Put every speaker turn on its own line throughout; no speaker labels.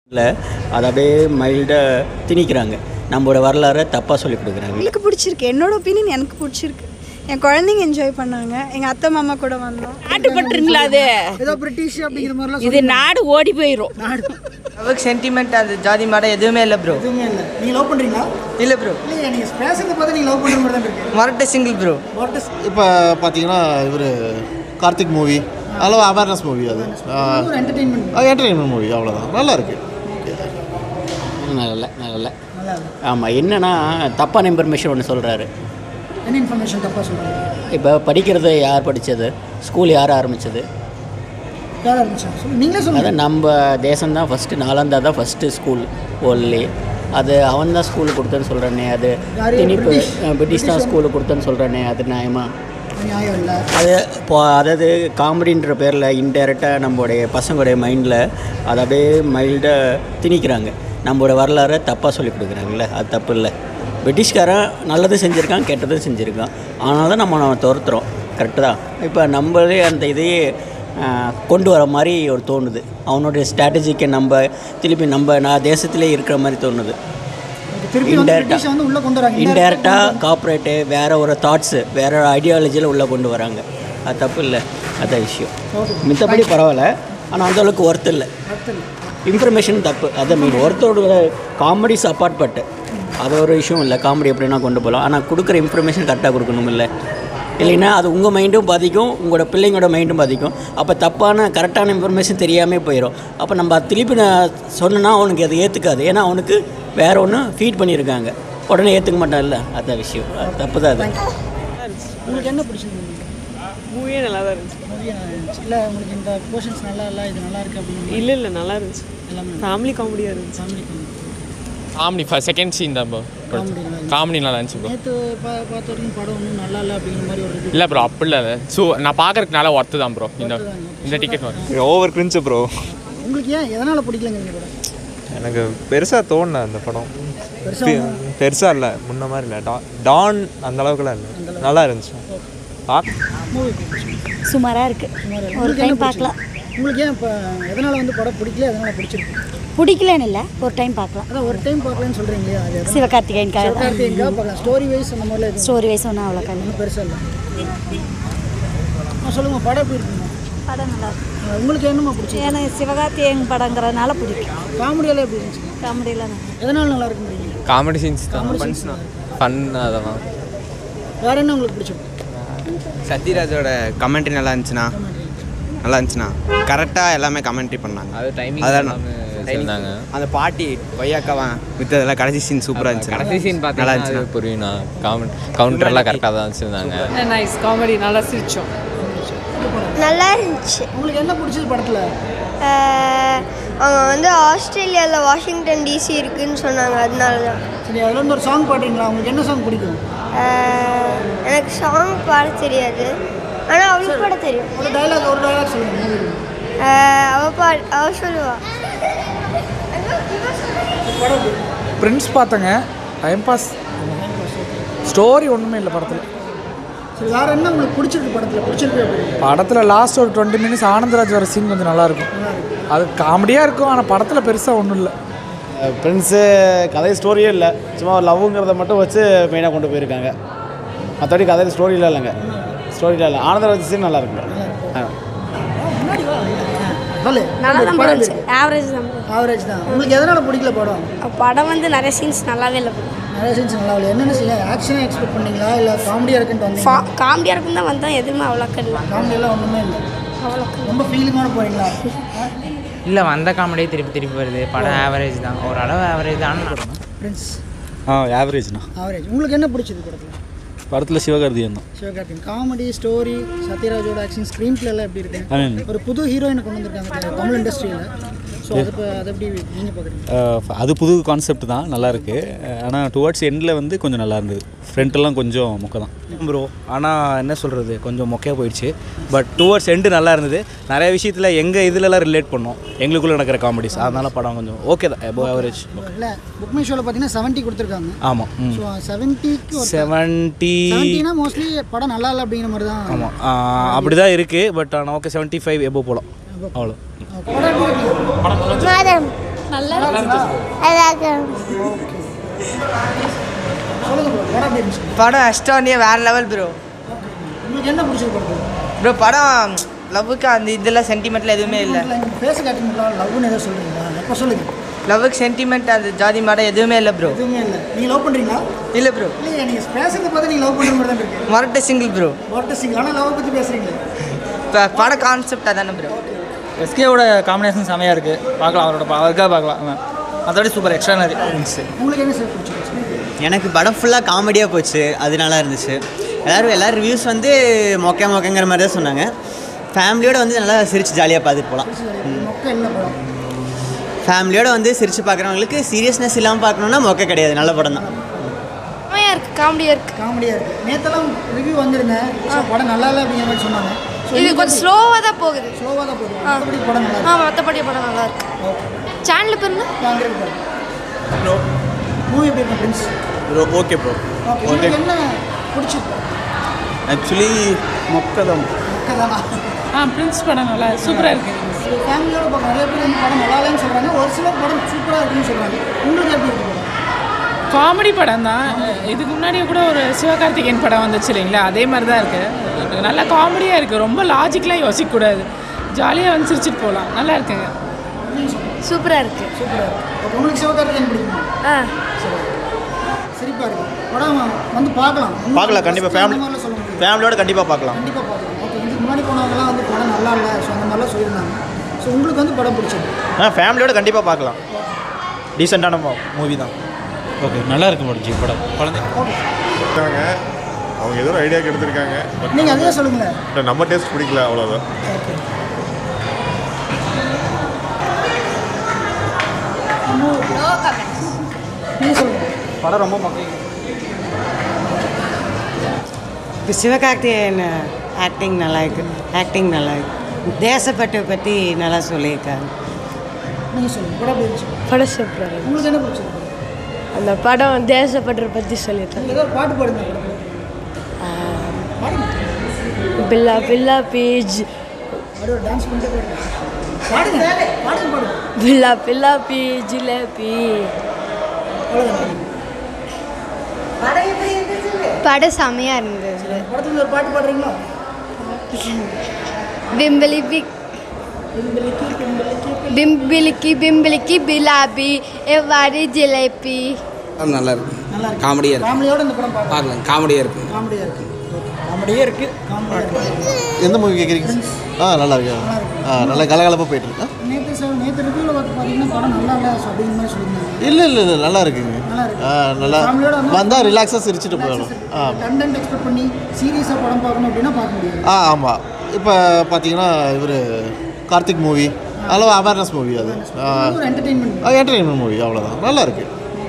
இல்லை அதை அப்படியே மைல்டாக திணிக்கிறாங்க நம்மளோட வரலாறை தப்பாக சொல்லி கொடுக்குறாங்க
எனக்கு பிடிச்சிருக்கு என்னோட ஒப்பீனியன் எனக்கு பிடிச்சிருக்கு என் குழந்தைங்க என்ஜாய் பண்ணாங்க எங்கள் அத்தை மாமா கூட வந்தோம்
நாட்டுப்பற்றுங்களா அது
ஏதோ பிரிட்டிஷ் அப்படிங்கிற மாதிரிலாம்
இது நாடு ஓடி போயிடும்
லவ்வுக்கு சென்டிமெண்ட் அது ஜாதி மாடம் எதுவுமே இல்லை ப்ரோ
எதுவுமே இல்லை நீங்கள் லவ் பண்ணுறீங்களா
இல்லை ப்ரோ
இல்லையா நீங்கள் பேசுறத பார்த்தா நீங்கள் லவ் பண்ணுற மாதிரி தான் இருக்கு
மரட்ட சிங்கிள் ப்ரோ
வாட் இஸ்
இப்போ பார்த்தீங்கன்னா இவர் கார்த்திக் மூவி அதெல்லாம் அவேர்னஸ் மூவி அது
ஒரு என்டர்டெயின்மெண்ட்
என்டர்டெயின்மெண்ட் மூவி அவ்வளோதான் நல்லா இருக்கு
நல்ல நல்ல ஆமாம் என்னன்னா தப்பான இன்ஃபர்மேஷன் ஒன்று சொல்கிறாரு
என்ன இன்ஃபர்மேஷன் தப்பாக சொல்கிறீங்க
இப்போ படிக்கிறது யார் படித்தது ஸ்கூல் யார் ஆரம்பித்தது
யார் ஆரம்பிச்சா சொல்லு நீங்களே சொல்லுங்கள்
அதான் நம்ம தேசம்தான் ஃபஸ்ட்டு நாலாந்தா தான் ஃபஸ்ட்டு ஸ்கூல் வேர்ல்ட்லே அது அவன் தான் ஸ்கூலு கொடுத்தேன்னு சொல்கிறானே அது
யாரு?
திணிப்பு
பிரிட்டிஷ்?
அஹ் பிரிட்டிஷ் தான் ஸ்கூலு கொடுத்தேன்னு சொல்கிறானே அது நியாயமா
நியாயம் இல்லை
அது இப்போ அதாவது காமெடின்ற பேரில் இன்டெரக்டாக நம்மளுடைய பசங்களுடைய மைண்டில் அதை அப்படியே மைல்டாக திணிக்கிறாங்க நம்மளோட வரலாறை தப்பாக சொல்லி கொடுக்குறாங்கல்ல அது தப்பு இல்லை பிரிட்டிஷ்காரன் நல்லது செஞ்சுருக்கான் கெட்டதும் செஞ்சுருக்கான் ஆனால் தான் நம்ம அவனை துரத்துறோம் கரெக்டு தான் இப்போ நம்மளே அந்த இதையே ஆஹ், கொண்டு வர மாதிரி ஒரு தோணுது அவனுடைய ஸ்ட்ராட்டஜிக்கை நம்ம திருப்பி நம்ம நான் தேசத்திலே இருக்கிற மாதிரி தோணுது
திருப்பி வந்து பிரிட்டிஷ் வந்து உள்ளே கொண்டு வராங்க
இன்டெரக்டாக கார்ப்பரேட்டு வேற ஒரு தாட்ஸு வேற ஒரு ஐடியாலஜியில் உள்ளே கொண்டு வராங்க அது தப்பு இல்லை அதான் விஷயம் மித்தபடி பரவாயில்ல ஆனால் அந்த அளவுக்கு ஒர்த் இல்லை இன்ஃபர்மேஷன் தப்பு அதை மீன் ஒருத்தரோட காமெடிஸ் அப்பார்ட்பட்டு அது ஒரு விஷயம் இல்லை காமெடி எப்படின்னா கொண்டு போகலாம் ஆனால் கொடுக்குற இன்ஃபர்மேஷன் கரெக்டாக கொடுக்கணும் இல்லை இல்லைன்னா அது உங்கள் மைண்டும் பாதிக்கும் உங்களோட பிள்ளைங்களோட மைண்டும் பாதிக்கும் அப்போ தப்பான கரெக்டான இன்ஃபர்மேஷன் தெரியாமல் போயிடும் அப்போ நம்ம அது திருப்பி நான் சொன்னேன்னா அவனுக்கு அது ஏற்றுக்காது ஏன்னா அவனுக்கு வேற ஒன்று ஃபீட் பண்ணியிருக்காங்க உடனே ஏற்றுக்க மாட்டான் இல்லை அதான் விஷயம் அது தப்பு தான் அது
உங்களுக்கு என்ன பிடிச்சிருக்கு
மூவியே நல்லா தான் இருந்துச்சு
மூவி இல்லை உங்களுக்கு இந்த போர்ஷன்ஸ் நல்லா இல்லை இது நல்லா இருக்கு அப்படின்னு
இல்லை இல்லை நல்லா இருந்துச்சு ஃபேமிலி காமெடியாக இருந்துச்சு
family
comedy first second scene தான் ப்ரோ காமெடி நல்லா இருந்துச்சு ப்ரோ
நேற்று பா பார்த்த வரைக்கும் படம் ஒன்றும் நல்லா இல்லை அப்படிங்கிற மாதிரி ஒரு review.
இல்லை ப்ரோ அப்படி இல்லை ஸோ நான் பார்க்கறதுக்கு நல்லா ஒர்த்து தான் ப்ரோ இந்த இந்த டிக்கெட் வரும்
ஓவர் கிரிஞ்சு ப்ரோ
உங்களுக்கு ஏன் எதனால் பிடிக்கலங்க படம்
எனக்கு பெருசாக தோணல அந்த படம்
பெருசா
பெருசாக இல்லை முன்ன மாதிரி இல்லை டா டான் அந்த அளவுக்குலாம் இல்லை நல்லா இருந்துச்சு பாக்
சுமாராக இருக்குது ஒரு டைம் பார்க்கலாம்
உங்களுக்கு ஏன் இப்போ எதனால் வந்து படம் பிடிக்கல எதனால் பிடிச்சிருக்கு
பிடிக்கலன்னு இல்லை ஒரு டைம் பார்க்கலாம்
அதான் ஒரு டைம் பார்க்கலன்னு சொல்கிறீங்க அது எதனால?
சிவகார்த்திகேயனுக்காக தான்
சிவகார்த்திகேயனுக்காக பார்க்கலாம் ஸ்டோரி வைஸ் அந்த மாதிரிலாம் எதுவும்
ஸ்டோரி வைஸ் ஒன்றும் அவ்வளோ கல்வி
ஒன்றும் பெருசாக இல்லை ஆ சொல்லுங்கள் படம் எப்படி இருக்குங்க
படம் நல்லா
அஹ் உங்களுக்கு என்னமா பிடிச்சி
எனக்கு சிவகார்த்திகேயன் படங்கிறதுனால பிடிக்கும்
காமெடியெல்லாம் எப்படி இருந்துச்சு
காமெடியில்
எதனால் நல்லா இருக்குன்றீங்க
காமெடி சீன்ஸ் தான் ஃபன் அதெல்லாம்
வேற என்ன உங்களுக்கு பிடிச்சிருக்கு
சத்யராஜோட கமெண்ட்ரி நல்லா இருந்துச்சுண்ணா நல்லா இருந்துச்சுண்ணா கரெக்டாக எல்லாமே கமெண்ட்ரி பண்ணாங்க
அது டைமிங்
அதான்
இருந்தாங்க
அந்த பாட்டி கொய்யாக்காவன் வித்ததெல்லாம் கடைசி சீன் சூப்பராக இருந்துச்சு
கடைசி சீன்
நல்லா
பார்த்தீங்கன்னா
இருந்துச்சுண்ணா
அது புரியும்ண்ணா கவுண்ட் கவுண்டர்லாம் கரெக்டாக தான் வச்சுருந்தாங்க
நைஸ் காமெடி நல்லா சிரிச்சோம்
நல்லா இருந்துச்சு
உங்களுக்கு என்ன பிடிச்சது படத்தில்
அவங்க வந்து ஆஸ்திரேலியாவில் வாஷிங்டன் டிசி இருக்குன்னு சொன்னாங்க அதனால தான்
சரி அதில் வந்து ஒரு சாங் பாடுறீங்களா உங்களுக்கு என்ன சாங் பிடிக்கும்
எனக்கு சாங் பாட தெரியாது ஆனால் அவளுக்கு பாட தெரியும்
ஒரு டைலாக் ஒரு டைலாக் சொல்லுங்கள் மூவி
அவள் பா அவள் சொல்லுவா
பிரின்ஸ் பார்த்தேங்க டைம் பாஸ் ஸ்டோரி ஒன்றுமே இல்லை படத்தில்
சரி வேற என்ன உங்களுக்கு பிடிச்சிருக்கு படத்தில் பிடிச்சிருக்கு அப்படின்னு
படத்தில் லாஸ்ட் ஒரு டுவெண்ட்டி மினிட்ஸ் ஆனந்தராஜ் வர சீன் கொஞ்சம் நல்லாயிருக்கும் அது காமெடியாக இருக்கும் ஆனால் படத்தில் பெருசாக ஒன்றும் இல்லை
ஃப்ரெண்ட்ஸு கதை ஸ்டோரியே இல்லை சும்மா லவ்ங்கிறத மட்டும் வச்சு மெயினாக கொண்டு போயிருக்காங்க மற்றபடி கதையில் ஸ்டோரியில் இல்லைங்க ஸ்டோரியில் இல்லை ஆனந்தராஜ் சீன் நல்லா இருக்குங்க ஆ
சொல்லு
நல்லா தான்
படம்
இருந்துச்சு ஆவரேஜ் தான்
ஆவரேஜ் தான் உங்களுக்கு எதனால் பிடிக்கல படம்
படம் வந்து நிறைய சீன்ஸ் நல்லாவே இல்லை
நிறைய சீன்ஸ் நல்லா இல்லை என்னென்ன செய்ய ஆக்ஷனாக எக்ஸ்பெக்ட் பண்ணீங்களா இல்லை காமெடியாக இருக்குன்னு வந்தீங்க
காமெடியாக இருக்கும் தான் வந்தோம் எதுவுமே அவ்வளோக்கா இல்லை
காமெடியெல்லாம் ஒன்றுமே இல்லை ரொம்ப ஃபீலிங்கோட போறீங்களா
இல்லை வந்த காமெடியே திருப்பி திருப்பி வருது படம் ஆவரேஜ் தான் ஓரளவு ஆவரேஜ் தான்
ஃப்ரெண்ட்ஸ்
ஆ ஆவரேஜ்ண்ணா
ஆவரேஜ் உங்களுக்கு என்ன பிடிச்சது படத்தில்
படத்தில் சிவகார்த்திகேயன் தான்
சிவகார்த்திகேயன் காமெடி ஸ்டோரி சத்யராஜோட ஆக்ஷன் ஸ்க்ரீன் பிளே எல்லாம் எப்படி இருக்கு
I mean-
ஒரு புது ஹீரோயினை கொண்டு வந்திருக்காங்க தமிழ் இண்டஸ்ட்ரியில் ஸோ அது இப்போ அதை எப்படி நீங்கள் பார்க்குறீங்க
அது புது கான்செப்ட் தான் நல்லா இருக்கு ஆனால் டுவர்ட்ஸ் எண்டில் வந்து கொஞ்சம் நல்லா இருந்தது ஃப்ரண்ட்டெல்லாம் கொஞ்சம் மொக்க தான்
ப்ரோ ஆனால் என்ன சொல்கிறது கொஞ்சம் மொக்கையாக போயிடுச்சு பட் டுவர்ட்ஸ் எண்டு நல்லா இருந்தது நிறைய விஷயத்தில் எங்கள் இதுலலாம் ரிலேட் பண்ணோம் எங்களுக்குள்ளே நடக்கிற காமெடிஸ் அதனால படம் கொஞ்சம் ஓகே தான் எபோ ஆவரேஜ்
இல்லை புக் மை ஷோவில் பார்த்தீங்கன்னா செவன்ட்டி கொடுத்துருக்காங்க
ஆமாம் ம்
ஸோ செவன்ட்டிக்கு
செவன்ட்டி
செவன்ட்டினா மோஸ்ட்லி படம் நல்லா இல்லை அப்படிங்கிற மாதிரி தான்
ஆமாம் அப்படி தான் இருக்குது பட் ஆனால் ஓகே செவன்ட்டி ஃபைவ் எபோ போகலாம் அவ்வளோ
மாதம்
நல்லா
சொல்லுங்க ப்ரோ படம் எப்படி இருந்துச்சு
படம் அஸ்டோனியா வேற லெவல் ப்ரோ
உங்களுக்கு என்ன பிடிச்சது படத்தில்
ப்ரோ படம் லவ்வுக்கு அந்த இதெல்லாம் சென்டிமெண்ட்ல எதுவுமே இல்லை
பேச காட்டுங்களா லவ்னு ஏதோ சொல்கிறீங்களா எப்போ சொல்லுங்க
லவ்வுக்கு சென்டிமெண்ட் அந்த ஜாதி மாடம் எதுவுமே இல்லை ப்ரோ
எதுவுமே இல்லை நீங்கள் லவ் பண்ணுறீங்களா
இல்லை ப்ரோ
இல்லையா நீங்கள் பேசுறதை பார்த்து நீங்கள் லவ் பண்ணுற மாதிரி தான் இருக்கு
மொரட்ட சிங்கிள் ப்ரோ
வாட்டர் சிங்கிள் ஆனால் லவ் பற்றி பேசுகிறீங்களே
இப்போ பட கான்செப்ட் அதானே ப்ரோ
எஸ்கேவோட காம்பினேஷன் செமையாக இருக்குது பார்க்கலாம் அவரோட பா- அவருக்காக பார்க்கலாம் அவன் அதோட சூப்பர் எக்ஸ்ட்ரானரி இருந்துச்சு
உங்களுக்கு என்ன சார் பிடிச்சிருச்சு
எனக்கு படம் ஃபுல்லாக காமெடியாக போச்சு அது நல்லா இருந்துச்சு எல்லோரும் எல்லாரும் ரிவ்யூஸ் வந்து மொக்க மொக்கங்கிற மாதிரி தான் சொன்னாங்க ஃபேமிலியோட வந்து நல்லா சிரிச்சு ஜாலியாக பார்த்துட்டு போகலாம்
மொக்க என்ன படம்
ஃபேமிலியோட வந்து சிரிச்சு பார்க்குறவங்களுக்கு சீரியஸ்னஸ் இல்லாமல் பார்க்கணுன்னா மொக்க கிடையாது நல்ல படம் தான்
செம்மையாக இருக்குது காமெடியாக இருக்குது காமெடியாக இருக்குது நேற்றெல்லாம் ரிவ்யூ வந்திருந்தேன் ஸோ படம் நல்லா இல்லை அப்படிங்கிற மாதிரி சொன்னாங்க So,
இது
இன்னைக்கு
கொஞ்சம்
வந்து-
ஸ்லோவாக தான் போகுது
ஸ்லோவாக தான் போகுது மற்றபடி படம் நல்லா
ஆ மற்றபடி படம் நல்லா இருக்கு சேனல் பேருங்க
மூவி எப்படி இருக்கு friends
bro okay bro
okay உங்களுக்கு என்ன பிடிச்சிருக்கு
ஆக்சுவலி மொக்கதம்
மக்கள்
ஆ பிரின்ஸ் படம் நல்லா சூப்பராக இருக்கு
ஃபேமிலியோட பார்க்க நிறைய பேர் வந்து படம் நல்லா இல்லைன்னு சொல்கிறாங்க ஒரு சிலர் படம் சூப்பராக இருக்குன்னு சொல்கிறாங்க உங்களுக்கு எப்படி இருக்கு படம்
காமெடி படம் தான் இதுக்கு முன்னாடியே கூட ஒரு சிவகார்த்திகேயன் படம் வந்துச்சு இல்லைங்களா அதே மாதிரி தான் இருக்குது நல்லா காமெடியாக இருக்குது ரொம்ப லாஜிக்கெலாம் யோசிக்கக்கூடாது ஜாலியாக வந்து சிரிச்சிட்டு போகலாம் நல்லா இருக்குங்க
சூப்பராக இருக்கு
சூப்பராக இருக்கு ஓகே உங்களுக்கு சிவகார்த்திகேயன் பிடிக்குமா
ஆ
சரி சிரிப்பாக இருக்கு படம் வந்து பார்க்கலாம்
பார்க்கலாம் கண்டிப்பாக ஃபேமிலி
மாதிரிலாம் சொல்ல முடியும்
ஃபேமிலியோட கண்டிப்பாக பார்க்கலாம்
கண்டிப்பாக பார்க்கலாம் ஓகே இதுக்கு முன்னாடி போனவங்கலாம் வந்து படம் நல்லா இல்லை ஸோ அந்த மாதிரிலாம் சொல்லியிருந்தாங்க ஸோ உங்களுக்கு வந்து படம் பிடிச்சது
ஆ ஃபேமிலியோட கண்டிப்பாக பார்க்கலாம் டீசெண்டான மூவி தான்
ஓகே நல்லா இருக்கு முடிஞ்சு படம் குழந்தை
இருக்காங்க அவங்க ஏதோ ஒரு ஐடியாக்கு எடுத்திருக்காங்க பட்
நீங்கள் அதே சொல்லுங்களேன்
நம்ம- நம்ம டேஸ்ட் பிடிக்கல அவ்வளோதான்
ஓகே நீங்கள் சொல்லுங்கள்
படம் ரொம்ப மக்கள்
இப்போ சிவகார்த்திகேயன் ஆக்டிங் நல்லா இருக்கு ஆக்டிங் நல்லா இருக்கு தேசப்பட்டை பற்றி நல்லா சொல்லியிருக்காங்க
நீங்கள் சொல்லுங்கள் படம் எப்படி இருந்துச்சு
படம் சூப்பராக இருக்கு
உங்களுக்கு என்ன பிடிச்சது
அந்த படம் தேசப்பற்றை பற்றி சொல்லியிருக்காங்க
ஏதோ ஒரு பாட்டு பாடுங்க படத்தில்
பில்லா பில்லா பேஜ்
அப்படியே ஒரு டான்ஸ் பண்ணிட்டு பாடுங்க பாடுங்க பாடுங்க பாடுங்க
பில்லா பில்லா பி ஜிலேபி
படம் செமையாக இருந்தது
படத்தில் ஒரு பாட்டு பாடுறீங்களா
பிம்பிலி பிக் பிம்பிலிக்கி பிம்பிலிக்கி பிலாபி எவ்வாறு ஜிலேபி
நல்லா இருக்கு காமெடியாக இருக்கு
ஃபேமிலியோட இந்த படம் பார்க்கலாம்
பார்க்கலாம் காமெடியாக இருக்கு
காமெடியாக இருக்கு
காமெடியே இருக்குது
காமெடியாக இருக்கு
எந்த மூவி கேட்குறீங்க ஆ நல்லா இருக்கு ஆ நல்லா கலகலப்பாக போயிட்டு இருக்கா
நேற்று சார் நேற்று ரிவ்யூவில் பார்த்து பார்த்தீங்கன்னா படம் நல்லா இல்லை ஸோ அப்படிங்கிற மாதிரி சொல்லியிருந்தாங்க
இல்லை இல்லை இல்லை நல்லா இருக்குங்க
நல்லா இருக்கு.
ஆ நல்லா
ஃபேமிலியோட வந்து-
வந்தால் ரிலாக்ஸாக சிரிச்சிட்டு போகணும் ஆ
கண்டென்ட் எக்ஸ்பெக்ட் பண்ணி சீரியஸாக படம் பார்க்கணும் அப்படின்னா பார்க்க முடியாது
ஆ ஆமாம் இப்போ பார்த்தீங்கன்னா இவர் கார்த்திக் மூவி அதில் அவேர்னஸ் மூவி அது
ஒரு entertainment
என்டர்டைன்மெண்ட் மூவி அவ்வளோதான் நல்லா இருக்கு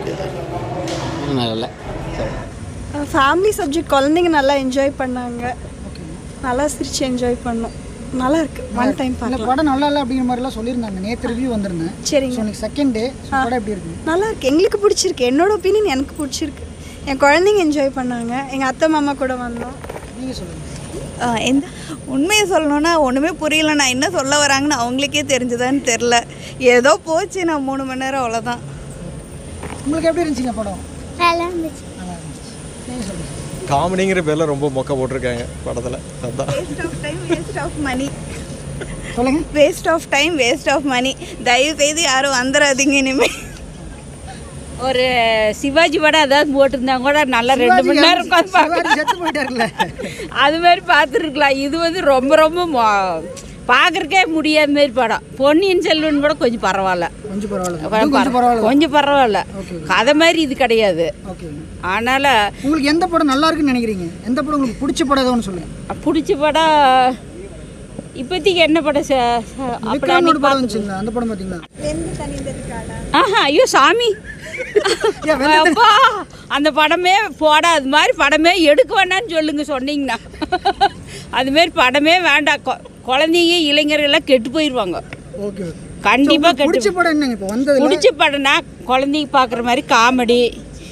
நல்ல
ஃபேமிலி சப்ஜெக்ட் குழந்தைங்க நல்லா என்ஜாய் பண்ணாங்க நல்லா சிரிச்சு என்ஜாய் பண்ணோம் நல்லா இருக்கு ஒன் டைம்
இல்லை
பார்க்கலாம்
படம் நல்லா இல்லை அப்படிங்கிற மாதிரிலாம் சொல்லியிருந்தாங்க நேற்று ரிவ்யூ வந்திருந்தேன்
சரிங்க.
ஸோ இன்னைக்கு செகண்ட் டே படம் எப்படி இருக்கு
நல்லா இருக்கு எங்களுக்கு பிடிச்சிருக்கு என்னோட ஒப்பீனியன் எனக்கு பிடிச்சிருக்கு என் குழந்தைங்க என்ஜாய் பண்ணாங்க எங்கள் அத்தை மாமா கூட வந்தோம்
நீங்கள் சொல்லுங்கள்
எந்த உண்மையை சொல்லணும்னா ஒன்றுமே புரியல நான் என்ன சொல்ல வராங்கன்னு அவங்களுக்கே தெரிஞ்சுதான்னு தெரில ஏதோ போச்சு நான் மூணு மணி நேரம் அவ்வளோதான்
உங்களுக்கு எப்படி இருந்துச்சுங்க படம்
நல்லா இருந்துச்சு
நீங்கள் சொல்லுங்கள்
காமெடிங்கிற பேரில் ரொம்ப மொக்க போட்டிருக்காங்க படத்தில் அதான்
waste of time waste of money
சொல்லுங்க
waste of time waste of money தயவு செய்து யாரும் வந்துடாதீங்க இனிமேல்
ஒரு சிவாஜி படம் ஏதாவது போட்டிருந்தாங்க கூட நல்லா ரெண்டு மணி நேரம் உட்காந்து
சிவாஜி செத்து போயிட்டாருல்ல
அது மாதிரி பார்த்துருக்கலாம் இது வந்து ரொம்ப ரொம்ப பார்க்குறக்கே முடியாத மாதிரி படம் பொன்னியின் செல்வன் கூட கொஞ்சம் பரவாயில்ல
கொஞ்சம் பரவாயில்ல
பர-
இதுவும் கொஞ்சம் பரவாயில்ல
கொஞ்சம் பரவாயில்ல கதை மாதிரி இது கிடையாது
ஓகே
அதனால்
உங்களுக்கு எந்த படம் நல்லா இருக்குன்னு நினைக்கிறீங்க எந்த படம் உங்களுக்கு பிடிச்ச படம் ஏதோ ஒன்று சொல்லுங்க
பிடிச்ச படம் இப்போதைக்கு என்ன படம் ச- ச- அப்படி
விக்ரம்னு ஒரு
அன்னைக்கு
படம்
பார்த்து-
வந்துச்சுங்களா அந்த படம் பார்த்தீங்களா
ஆஹா ஐயோ சாமி அப்பா அந்த படமே போட அது மாதிரி படமே எடுக்க வேண்டாம்னு சொல்லுங்க சொன்னீங்கன்னா அது மாதிரி படமே வேண்டாம் கொ- குழந்தைங்க இளைஞர்கள்லாம் கெட்டு போயிடுவாங்க
ஓகே
கண்டிப்பாக
பிடிச்ச
கெட்டு
படம் என்னங்க இப்போ வந்ததுல
பிடிச்ச படம்னா குழந்தைங்க பார்க்குற மாதிரி காமெடி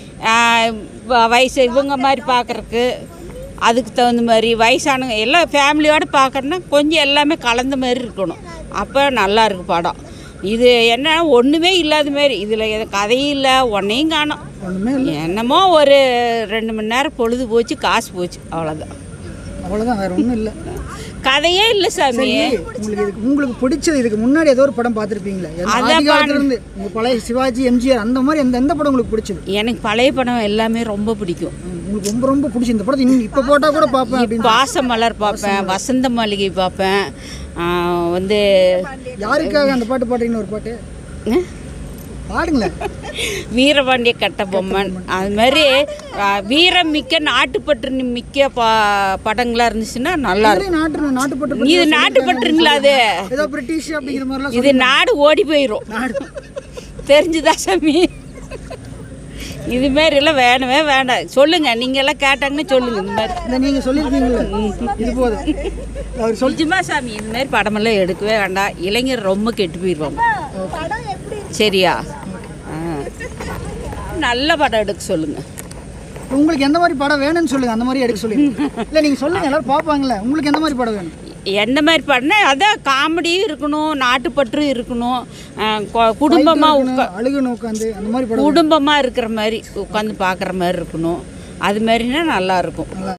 வயசு இவங்க மாதிரி பார்க்குறக்கு அதுக்கு தகுந்த மாதிரி வயசானவங்க எல்லாம் ஃபேமிலியோடு பார்க்குறோன்னா கொஞ்சம் எல்லாமே கலந்த மாதிரி இருக்கணும் அப்போ நல்லா இருக்கு படம் இது என்ன ஒன்றுமே இல்லாத மாதிரி இதில் கதையும் இல்லை ஒன்றையும் காணோம் என்னமோ ஒரு ரெண்டு மணி நேரம் பொழுது போச்சு காசு போச்சு அவ்வளோதான்
அவ்வளோதான் வேற ஒன்றும் இல்லை
கதையே இல்லை சாமி
சரி உங்களுக்கு இதுக்கு உங்களுக்கு பிடிச்சது இதுக்கு முன்னாடி ஏதோ ஒரு படம் பார்த்துருப்பீங்களா
அதான்
ஆதி காலத்துல இருந்து உங்க பழைய சிவாஜி எம்ஜிஆர் அந்த மாதிரி எந்த எந்த படம் உங்களுக்கு பிடிச்சது
எனக்கு பழைய படம் எல்லாமே ரொம்ப பிடிக்கும்
உங்களுக்கு ரொம்ப ரொம்ப பிடிச்சி இந்த படத்தை இன்னும் இப்போ போட்டால் கூட பார்ப்பேன் அப்படின்னு
பாசமலர் பார்ப்பேன் வசந்த மாளிகை பார்ப்பேன் ஆ, வந்து
யாருக்காக அந்த பாட்டு பாடுறீங்கன்னு ஒரு பாட்டு பாடுங்களேன்
வீரபாண்டிய கட்டபொம்மன் அது மாதிரி ஆ, வீரம் மிக்க நாட்டுப்பற்று மிக்க ப படங்களாக இருந்துச்சுன்னா நல்லா
இதுலயும்
இருக்கும்
நாட்டு நாட்டுப்பட்டு
இது நாட்டுப்பற்றுங்களா அது
ஏதோ பிரிட்டிஷ் அப்படிங்கிற மாதிரிலாம்
இது நாடு ஓடி போயிடும் தெரிஞ்சுதா சாமி இது மாதிரி எல்லாம் வேணவே வேண்டாம் சொல்லுங்க நீங்க எல்லாம் கேட்டாங்கன்னு சொல்லுங்க இந்த மாதிரி
இந்த நீங்க சொல்லியிருக்கீங்கல்ல இது போதும்
அவர் சொல்லிச்சுமா சாமி இந்த மாதிரி படமெல்லாம் எடுக்கவே வேண்டாம் இளைஞர் ரொம்ப கெட்டு போயிடுவாங்க சரியா ஆ. நல்ல படம் எடுக்க சொல்லுங்க
உங்களுக்கு எந்த மாதிரி படம் வேணும்னு சொல்லுங்க அந்த மாதிரி எடுக்க சொல்லுங்க இல்லை நீங்க சொல்லுங்க எல்லாரும் பார்ப்பாங்கல்ல உங்களுக்கு எந்த மாதிரி படம் வேணும்
எந்த மாதிரி படம்னா அதான் காமெடியும் இருக்கணும் நாட்டுப்பற்றும் இருக்கணும் குடும்பமாக உட்கா
அழுகணும் உட்காந்து அந்த மாதிரி படம்
குடும்பமாக இருக்கிற மாதிரி உட்காந்து பார்க்குற மாதிரி இருக்கணும் அது மாதிரினா நல்லா இருக்கும்